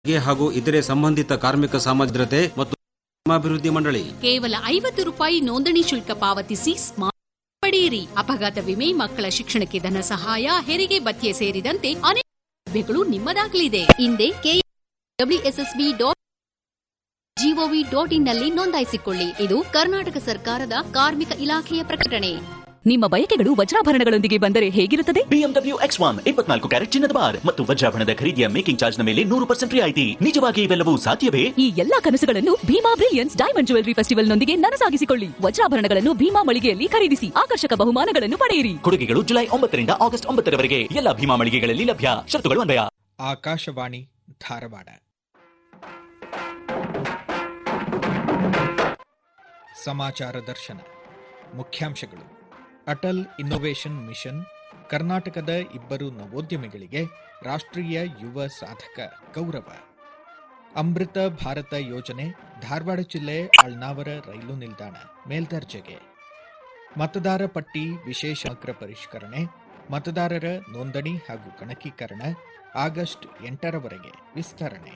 ಹಾಗೂ ಇತರೆ ಸಂಬಂಧಿತ ಕಾರ್ಮಿಕ ಸಾಮಗ್ರತೆ ಮತ್ತು ಕ್ಷೇಮಾಭಿವೃದ್ಧಿ ಮಂಡಳಿ ಕೇವಲ ಐವತ್ತು ರೂಪಾಯಿ ನೋಂದಣಿ ಶುಲ್ಕ ಪಾವತಿಸಿ ಸ್ಮಾರ್ಟ್ ಪಡೆಯಿರಿ ಅಪಘಾತ ವಿಮೆ ಮಕ್ಕಳ ಶಿಕ್ಷಣಕ್ಕೆ ಧನ ಸಹಾಯ ಹೆರಿಗೆ ಭತ್ಯೆ ಸೇರಿದಂತೆ ಅನೇಕ ಸೌಲಭ್ಯಗಳು ನಿಮ್ಮದಾಗಲಿದೆ ಹಿಂದೆ ಡಬ್ಲ್ಯೂಎಸ್ಎಸ್ಬಿ ಡಾಟ್ ಜಿಒವಿ ಡಾಟ್ ಇನ್ನಲ್ಲಿ ನೋಂದಾಯಿಸಿಕೊಳ್ಳಿ ಇದು ಕರ್ನಾಟಕ ಸರ್ಕಾರದ ಕಾರ್ಮಿಕ ಇಲಾಖೆಯ ಪ್ರಕಟಣೆ ನಿಮ್ಮ ಬಯಕೆಗಳು ವಜ್ರಾಭರಣಗಳೊಂದಿಗೆ ಬಂದರೆ ಹೇಗಿರುತ್ತದೆ ಬಿಎಂಡಬ್ಲ್ಯೂ ಎಕ್ಸ್ ಒನ್ ಇಪ್ಪತ್ನಾಲ್ಕು ಕ್ಯಾರೆಟ್ ಚಿನ್ನದ ಬಾರ್ ಮತ್ತು ವಜ್ರಾಭರಣದ ಖರೀದಿಯ ಮೇಕಿಂಗ್ ಚಾರ್ಜ್ನ ಮೇಲೆ ನೂರು ಪರ್ಸೆಂಟ್ ರಿಯಾಯಿತಿ ನಿಜವಾಗಿ ಇವೆಲ್ಲವೂ ಸಾಧ್ಯವೇ ಈ ಎಲ್ಲಾ ಕನಸುಗಳನ್ನು ಭೀಮಾ ಬ್ರಿಲಿಯನ್ಸ್ ಡೈಮಂಡ್ ಜ್ಯುವೆಲರಿ ಫೆಸ್ಟಿವಲ್ನೊಂದಿಗೆ ನನಸಾಗಿಸಿಕೊಳ್ಳಿ ವಜ್ರಾಭರಣಗಳನ್ನು ಭೀಮಾ ಮಳಿಗೆಯಲ್ಲಿ ಖರೀದಿಸಿ ಆಕರ್ಷಕ ಬಹುಮಾನಗಳನ್ನು ಪಡೆಯಿರಿ ಕೊಡುಗೆಗಳು ಜುಲೈ ಒಂಬತ್ತರಿಂದ ಆಗಸ್ಟ್ ಒಂಬತ್ತರವರೆಗೆ ಎಲ್ಲ ಭೀಮಾ ಮಳಿಗೆಗಳಲ್ಲಿ ಲಭ್ಯ ಶರ್ತುಗಳು ಅನ್ವಯ ಆಕಾಶವಾಣಿ ಧಾರವಾಡ ಸಮಾಚಾರ ದರ್ಶನ ಮುಖ್ಯಾಂಶಗಳು ಅಟಲ್ ಇನ್ನೋವೇಷನ್ ಮಿಷನ್ ಕರ್ನಾಟಕದ ಇಬ್ಬರು ನವೋದ್ಯಮಿಗಳಿಗೆ ರಾಷ್ಟ್ರೀಯ ಯುವ ಸಾಧಕ ಗೌರವ ಅಮೃತ ಭಾರತ ಯೋಜನೆ ಧಾರವಾಡ ಜಿಲ್ಲೆ ಅಳ್ನಾವರ ರೈಲು ನಿಲ್ದಾಣ ಮೇಲ್ದರ್ಜೆಗೆ ಮತದಾರ ಪಟ್ಟಿ ವಿಶೇಷ ಅಗ್ರ ಪರಿಷ್ಕರಣೆ ಮತದಾರರ ನೋಂದಣಿ ಹಾಗೂ ಗಣಕೀಕರಣ ಆಗಸ್ಟ್ ಎಂಟರವರೆಗೆ ವಿಸ್ತರಣೆ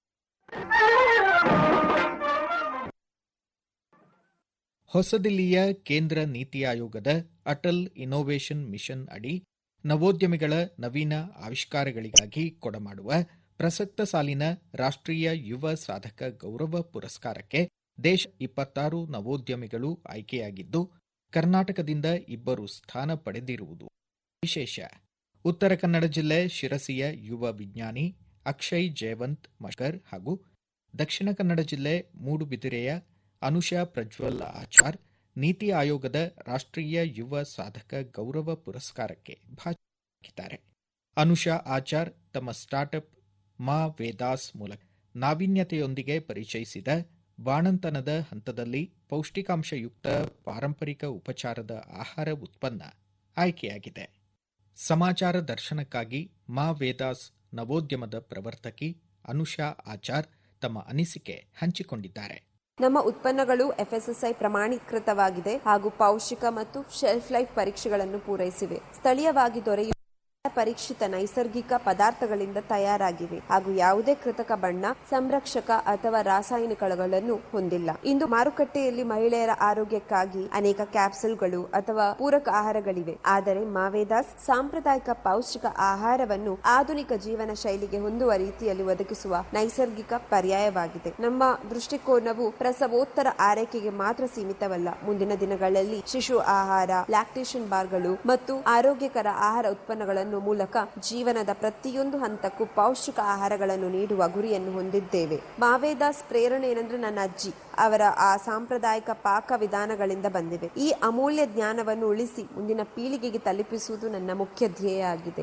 ಹೊಸದಿಲ್ಲಿಯ ಕೇಂದ್ರ ನೀತಿ ಆಯೋಗದ ಅಟಲ್ ಇನ್ನೋವೇಷನ್ ಮಿಷನ್ ಅಡಿ ನವೋದ್ಯಮಿಗಳ ನವೀನ ಆವಿಷ್ಕಾರಗಳಿಗಾಗಿ ಕೊಡಮಾಡುವ ಪ್ರಸಕ್ತ ಸಾಲಿನ ರಾಷ್ಟ್ರೀಯ ಯುವ ಸಾಧಕ ಗೌರವ ಪುರಸ್ಕಾರಕ್ಕೆ ದೇಶ ಇಪ್ಪತ್ತಾರು ನವೋದ್ಯಮಿಗಳು ಆಯ್ಕೆಯಾಗಿದ್ದು ಕರ್ನಾಟಕದಿಂದ ಇಬ್ಬರು ಸ್ಥಾನ ಪಡೆದಿರುವುದು ವಿಶೇಷ ಉತ್ತರ ಕನ್ನಡ ಜಿಲ್ಲೆ ಶಿರಸಿಯ ಯುವ ವಿಜ್ಞಾನಿ ಅಕ್ಷಯ್ ಜಯವಂತ್ ಮಶ್ಕರ್ ಹಾಗೂ ದಕ್ಷಿಣ ಕನ್ನಡ ಜಿಲ್ಲೆ ಮೂಡುಬಿದಿರೆಯ ಅನುಷಾ ಪ್ರಜ್ವಲ್ ಆಚಾರ್ ನೀತಿ ಆಯೋಗದ ರಾಷ್ಟ್ರೀಯ ಯುವ ಸಾಧಕ ಗೌರವ ಪುರಸ್ಕಾರಕ್ಕೆ ಭಾಜನರಾಗಿದ್ದಾರೆ ಅನುಷಾ ಆಚಾರ್ ತಮ್ಮ ಸ್ಟಾರ್ಟ್ಅಪ್ ಮಾ ವೇದಾಸ್ ಮೂಲಕ ನಾವೀನ್ಯತೆಯೊಂದಿಗೆ ಪರಿಚಯಿಸಿದ ಬಾಣಂತನದ ಹಂತದಲ್ಲಿ ಪೌಷ್ಟಿಕಾಂಶಯುಕ್ತ ಪಾರಂಪರಿಕ ಉಪಚಾರದ ಆಹಾರ ಉತ್ಪನ್ನ ಆಯ್ಕೆಯಾಗಿದೆ ಸಮಾಚಾರ ದರ್ಶನಕ್ಕಾಗಿ ಮಾ ವೇದಾಸ್ ನವೋದ್ಯಮದ ಪ್ರವರ್ತಕಿ ಅನುಷಾ ಆಚಾರ್ ತಮ್ಮ ಅನಿಸಿಕೆ ಹಂಚಿಕೊಂಡಿದ್ದಾರೆ ನಮ್ಮ ಉತ್ಪನ್ನಗಳು ಎಫ್ಎಸ್ಎಸ್ಐ ಪ್ರಮಾಣೀಕೃತವಾಗಿದೆ ಹಾಗೂ ಪೌಷ್ಟಿಕ ಮತ್ತು ಶೆಲ್ಫ್ ಲೈಫ್ ಪರೀಕ್ಷೆಗಳನ್ನು ಪೂರೈಸಿವೆ ಸ್ಥಳೀಯವಾಗಿ ದೊರೆಯುವ ಪರೀಕ್ಷಿತ ನೈಸರ್ಗಿಕ ಪದಾರ್ಥಗಳಿಂದ ತಯಾರಾಗಿವೆ ಹಾಗೂ ಯಾವುದೇ ಕೃತಕ ಬಣ್ಣ ಸಂರಕ್ಷಕ ಅಥವಾ ರಾಸಾಯನಿಕಗಳನ್ನು ಹೊಂದಿಲ್ಲ ಇಂದು ಮಾರುಕಟ್ಟೆಯಲ್ಲಿ ಮಹಿಳೆಯರ ಆರೋಗ್ಯಕ್ಕಾಗಿ ಅನೇಕ ಕ್ಯಾಪ್ಸುಲ್ಗಳು ಅಥವಾ ಪೂರಕ ಆಹಾರಗಳಿವೆ ಆದರೆ ಮಾವೇದಾಸ್ ಸಾಂಪ್ರದಾಯಿಕ ಪೌಷ್ಟಿಕ ಆಹಾರವನ್ನು ಆಧುನಿಕ ಜೀವನ ಶೈಲಿಗೆ ಹೊಂದುವ ರೀತಿಯಲ್ಲಿ ಒದಗಿಸುವ ನೈಸರ್ಗಿಕ ಪರ್ಯಾಯವಾಗಿದೆ ನಮ್ಮ ದೃಷ್ಟಿಕೋನವು ಪ್ರಸವೋತ್ತರ ಆರೈಕೆಗೆ ಮಾತ್ರ ಸೀಮಿತವಲ್ಲ ಮುಂದಿನ ದಿನಗಳಲ್ಲಿ ಶಿಶು ಆಹಾರ ಲ್ಯಾಕ್ಟೇಷನ್ ಬಾರ್ಗಳು ಮತ್ತು ಆರೋಗ್ಯಕರ ಆಹಾರ ಉತ್ಪನ್ನಗಳನ್ನು ಮೂಲಕ ಜೀವನದ ಪ್ರತಿಯೊಂದು ಹಂತಕ್ಕೂ ಪೌಷ್ಟಿಕ ಆಹಾರಗಳನ್ನು ನೀಡುವ ಗುರಿಯನ್ನು ಹೊಂದಿದ್ದೇವೆ ಮಾವೇದಾಸ್ ಪ್ರೇರಣೆ ಏನಂದ್ರೆ ನನ್ನ ಅಜ್ಜಿ ಅವರ ಆ ಸಾಂಪ್ರದಾಯಿಕ ಪಾಕ ವಿಧಾನಗಳಿಂದ ಬಂದಿವೆ ಈ ಅಮೂಲ್ಯ ಜ್ಞಾನವನ್ನು ಉಳಿಸಿ ಮುಂದಿನ ಪೀಳಿಗೆಗೆ ತಲುಪಿಸುವುದು ನನ್ನ ಮುಖ್ಯ ಧ್ಯೇಯ ಆಗಿದೆ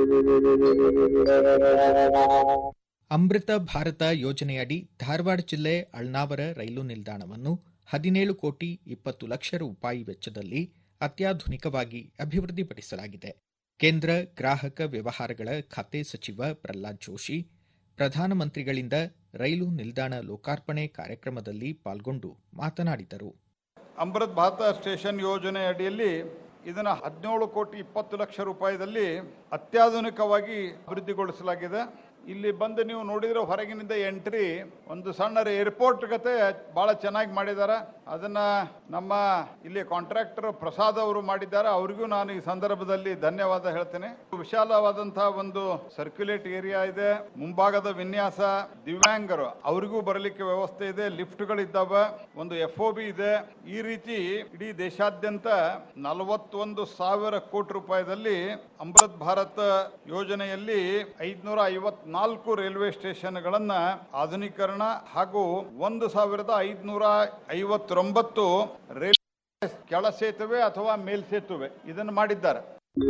ಅಮೃತ ಭಾರತ ಯೋಜನೆಯಡಿ ಧಾರವಾಡ ಜಿಲ್ಲೆ ಅಳ್ನಾವರ ರೈಲು ನಿಲ್ದಾಣವನ್ನು ಹದಿನೇಳು ಕೋಟಿ ಇಪ್ಪತ್ತು ಲಕ್ಷ ರೂಪಾಯಿ ವೆಚ್ಚದಲ್ಲಿ ಅತ್ಯಾಧುನಿಕವಾಗಿ ಅಭಿವೃದ್ಧಿಪಡಿಸಲಾಗಿದೆ ಕೇಂದ್ರ ಗ್ರಾಹಕ ವ್ಯವಹಾರಗಳ ಖಾತೆ ಸಚಿವ ಪ್ರಹ್ಲಾದ್ ಜೋಶಿ ಪ್ರಧಾನಮಂತ್ರಿಗಳಿಂದ ರೈಲು ನಿಲ್ದಾಣ ಲೋಕಾರ್ಪಣೆ ಕಾರ್ಯಕ್ರಮದಲ್ಲಿ ಪಾಲ್ಗೊಂಡು ಮಾತನಾಡಿದರು ಅಮೃತ್ ಭಾರತ ಸ್ಟೇಷನ್ ಯೋಜನೆ ಅಡಿಯಲ್ಲಿ ಇದನ್ನು ಹದಿನೇಳು ಕೋಟಿ ಇಪ್ಪತ್ತು ಲಕ್ಷ ರೂಪಾಯಿದಲ್ಲಿ ಅತ್ಯಾಧುನಿಕವಾಗಿ ಅಭಿವೃದ್ಧಿಗೊಳಿಸಲಾಗಿದೆ ಇಲ್ಲಿ ಬಂದು ನೀವು ನೋಡಿದ್ರೆ ಹೊರಗಿನಿಂದ ಎಂಟ್ರಿ ಒಂದು ಸಣ್ಣ ಏರ್ಪೋರ್ಟ್ ಗತೆ ಬಹಳ ಚೆನ್ನಾಗಿ ಮಾಡಿದ್ದಾರೆ ಅದನ್ನ ನಮ್ಮ ಇಲ್ಲಿ ಕಾಂಟ್ರಾಕ್ಟರ್ ಪ್ರಸಾದ್ ಅವರು ಮಾಡಿದ್ದಾರೆ ಅವರಿಗೂ ನಾನು ಈ ಸಂದರ್ಭದಲ್ಲಿ ಧನ್ಯವಾದ ಹೇಳ್ತೇನೆ ವಿಶಾಲವಾದಂತಹ ಒಂದು ಸರ್ಕ್ಯುಲೇಟ್ ಏರಿಯಾ ಇದೆ ಮುಂಭಾಗದ ವಿನ್ಯಾಸ ದಿವ್ಯಾಂಗರು ಅವರಿಗೂ ಬರಲಿಕ್ಕೆ ವ್ಯವಸ್ಥೆ ಇದೆ ಲಿಫ್ಟ್ಗಳಿದ್ದಾವೆ ಒಂದು ಎಫ್ ಬಿ ಇದೆ ಈ ರೀತಿ ಇಡೀ ದೇಶಾದ್ಯಂತ ನಲವತ್ತೊಂದು ಸಾವಿರ ಕೋಟಿ ರೂಪಾಯಿದಲ್ಲಿ ಅಮೃತ್ ಭಾರತ್ ಯೋಜನೆಯಲ್ಲಿ ಐದ್ನೂರ ಐವತ್ನಾಲ್ಕು ರೈಲ್ವೆ ಸ್ಟೇಷನ್ಗಳನ್ನ ಆಧುನೀಕರಣ ಹಾಗೂ ಒಂದು ಸಾವಿರದ ಐದ್ನೂರ ಐವತ್ತೊಂಬತ್ತು ರೈಲ್ವೆ ಕೆಳ ಸೇತುವೆ ಅಥವಾ ಮೇಲ್ ಸೇತುವೆ ಇದನ್ನು ಮಾಡಿದ್ದಾರೆ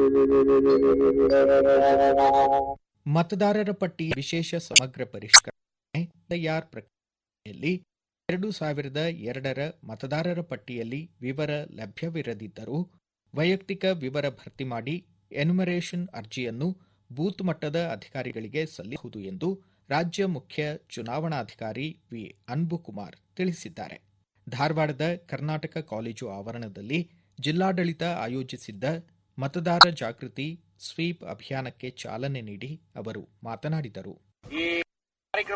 ಮತದಾರರ ಪಟ್ಟಿ ವಿಶೇಷ ಸಮಗ್ರ ಪರಿಷ್ಕರಣೆ ಎಸ್ಐಆರ್ ಪ್ರಕ್ರಿಯೆಯಲ್ಲಿ ಎರಡು ಸಾವಿರದ ಎರಡರ ಮತದಾರರ ಪಟ್ಟಿಯಲ್ಲಿ ವಿವರ ಲಭ್ಯವಿರದಿದ್ದರೂ ವೈಯಕ್ತಿಕ ವಿವರ ಭರ್ತಿ ಮಾಡಿ ಎನ್ಯುಮರೇಷನ್ ಅರ್ಜಿಯನ್ನು ಬೂತ್ ಮಟ್ಟದ ಅಧಿಕಾರಿಗಳಿಗೆ ಸಲ್ಲಿಸುವುದು ಎಂದು ರಾಜ್ಯ ಮುಖ್ಯ ಚುನಾವಣಾಧಿಕಾರಿ ವಿ ಅನ್ಬುಕುಮಾರ್ ತಿಳಿಸಿದ್ದಾರೆ ಧಾರವಾಡದ ಕರ್ನಾಟಕ ಕಾಲೇಜು ಆವರಣದಲ್ಲಿ ಜಿಲ್ಲಾಡಳಿತ ಆಯೋಜಿಸಿದ್ದ ಮತದಾರ ಜಾಗೃತಿ ಸ್ವೀಪ್ ಅಭಿಯಾನಕ್ಕೆ ಚಾಲನೆ ನೀಡಿ ಅವರು ಮಾತನಾಡಿದರು ಈ